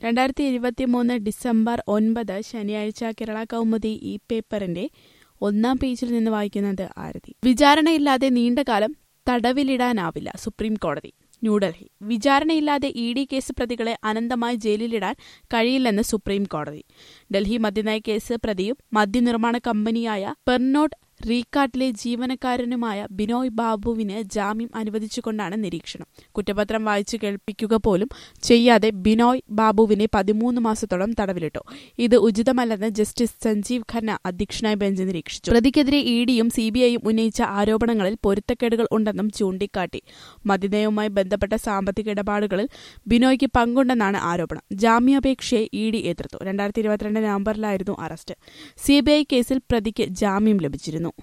രണ്ടായിരത്തി ഇരുപത്തിമൂന്ന് ഡിസംബർ ഒൻപത് ശനിയാഴ്ച കേരള കൗമുദി ഈ പേപ്പറിന്റെ ഒന്നാം പേജിൽ നിന്ന് വായിക്കുന്നത് ആരതി വിചാരണയില്ലാതെ നീണ്ടകാലം തടവിലിടാനാവില്ല സുപ്രീം കോടതി ന്യൂഡൽഹി വിചാരണയില്ലാതെ ഇ ഡി കേസ് പ്രതികളെ അനന്തമായി ജയിലിലിടാൻ കഴിയില്ലെന്ന് സുപ്രീം കോടതി ഡൽഹി മദ്യനയ കേസ് പ്രതിയും മദ്യനിർമ്മാണ കമ്പനിയായ പെർനോട്ട് റീകാട്ടിലെ ജീവനക്കാരനുമായ ബിനോയ് ബാബുവിന് ജാമ്യം അനുവദിച്ചുകൊണ്ടാണ് നിരീക്ഷണം കുറ്റപത്രം വായിച്ചു കേൾപ്പിക്കുക പോലും ചെയ്യാതെ ബിനോയ് ബാബുവിനെ പതിമൂന്ന് മാസത്തോളം തടവിലിട്ടു ഇത് ഉചിതമല്ലെന്ന് ജസ്റ്റിസ് സഞ്ജീവ് ഖന്ന അധ്യക്ഷനായ ബെഞ്ച് നിരീക്ഷിച്ചു പ്രതിക്കെതിരെ ഇ ഡിയും സി ബി ഐയും ഉന്നയിച്ച ആരോപണങ്ങളിൽ പൊരുത്തക്കേടുകൾ ഉണ്ടെന്നും ചൂണ്ടിക്കാട്ടി മദ്യനയവുമായി ബന്ധപ്പെട്ട സാമ്പത്തിക ഇടപാടുകളിൽ ബിനോയ്ക്ക് പങ്കുണ്ടെന്നാണ് ആരോപണം ജാമ്യാപേക്ഷയെ ഇ ഡി എതിർത്തു രണ്ടായിരത്തി ഇരുപത്തിരണ്ട് നവംബറിലായിരുന്നു അറസ്റ്റ് സിബിഐ കേസിൽ പ്രതിക്ക് ജാമ്യം ലഭിച്ചിരുന്നു